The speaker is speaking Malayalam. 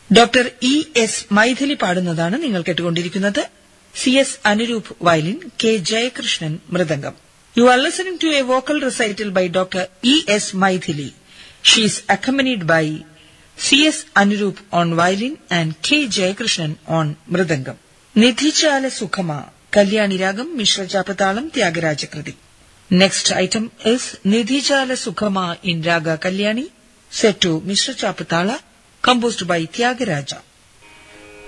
ഡോക്ടർ ഇ എസ് മൈഥിലി പാടുന്നതാണ് നിങ്ങൾ കേട്ടുകൊണ്ടിരിക്കുന്നത് C S Anuroop violin K Jayakrishnan mridangam you are listening to a vocal recital by doctor E S Mythili she is accompanied by C S Anuroop on violin and K Jayakrishnan on mridangam Nidhichala Sukhama Kalyani രാഗം മിശ്രജാപതാളം ത്യാഗരാജകൃതി next item is Nidhichala Sukhama in raga Kalyani set to Mr. Chapatala, composed by Tyagaraja.